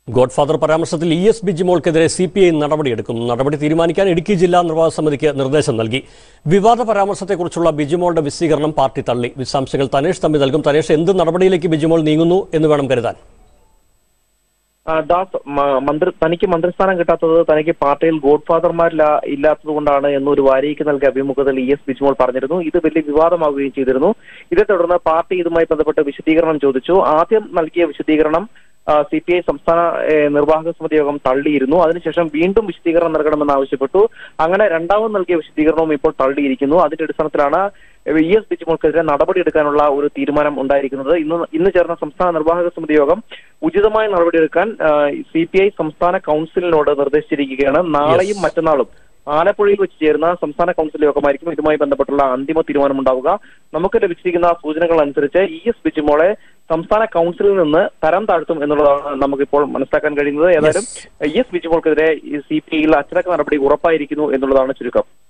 godfather പരാമർശത്തിൽ E S ബിജിമോൾക്കെതിരെ C P I നടപടിയെടുക്കും നടപടി തീരുമാനിക്കാൻ ഇടുക്കി ജില്ലാ നിർവാഹക സമിതിക്ക് നിർദ്ദേശം നൽകി വിവാദ പരാമർശത്തെക്കുറിച്ചുള്ള ബിജിമോളുടെ വിശദീകരണം പാർട്ടി തള്ളി വിശദാംശങ്ങൾ തനേഷ് തമ്പി നൽകും തനേഷ് എന്ത് നടപടിയിലേക്ക് ബിജിമോൾ നീങ്ങുന്നു എന്ന് വേണം കരുതാൻ ആ, ദാസ് മ- മന്ത്രി തനിക്ക് മന്ത്രിസ്ഥാനം കിട്ടാത്തത് തനിക്ക് പാർട്ടിയിൽ ഗോഡ് ഫാദർമാരില്ല ഇല്ലാത്തത് കൊണ്ടാണ് എന്നൊരു വാരിക്ക് നൽകിയ അഭിമുഖത്തിൽ ഇ എസ് ബിജ്മോൾ പറഞ്ഞിരുന്നു ഇത് വലിയ വിവാദമാവുകയും ചെയ്തിരുന്നു ഇതേ തുടർന്ന് പാർട്ടി ഇതുമായി ബന്ധപ്പെട്ട് വിശദീകരണം ചോദിച്ചു ആദ്യം നൽകിയ വിശദീകരണം സി പി ഐ സംസ്ഥാന ഏ, നിർവാഹക സമിതി യോഗം തള്ളിയിരുന്നു അതിനുശേഷം വീണ്ടും വിശദീകരണം നൽകണമെന്ന് ആവശ്യപ്പെട്ടു അങ്ങനെ രണ്ടാമത് നൽകിയ വിശദീകരണവും ഇപ്പോൾ തള്ളിയിരിക്കുന്നു അതിന്റെ അടിസ്ഥാനത്തിലാണ് ഇ എസ് ബിജിമോൾക്കെതിരെ നടപടിയെടുക്കാനുള്ള ഒരു തീരുമാനം ഉണ്ടായിരിക്കുന്നത് ഇന്ന് ഇന്ന് ചേർന്ന സംസ്ഥാന നിർവാഹക സമിതി യോഗം ഉചിതമായ നടപടിയെടുക്കാൻ സി പി ഐ സംസ്ഥാന കൗൺസിലിനോട് നിർദ്ദേശിച്ചിരിക്കുകയാണ് നാളെയും മറ്റന്നാളും ആലപ്പുഴയിൽ വെച്ച് ചേരുന്ന സംസ്ഥാന കൗൺസിൽ യോഗമായിരിക്കും ഇതുമായി ബന്ധപ്പെട്ടുള്ള അന്തിമ തീരുമാനമുണ്ടാവുക നമുക്ക് ലഭിച്ചിരിക്കുന്ന സൂചനകൾ അനുസരിച്ച് ഇ എസ് ബിജിമോളെ സംസ്ഥാന കൗൺസിലിൽ നിന്ന് തരം താഴ്ത്തും എന്നുള്ളതാണ് നമുക്കിപ്പോൾ മനസ്സിലാക്കാൻ കഴിയുന്നത് ഏതായാലും ഇ എസ് ബിജിമോൾക്കെതിരെ സി പി ഐയിൽ അച്ചടക്ക നടപടി ഉറപ്പായിരിക്കുന്നു എന്നുള്ളതാണ് ചുരുക്കം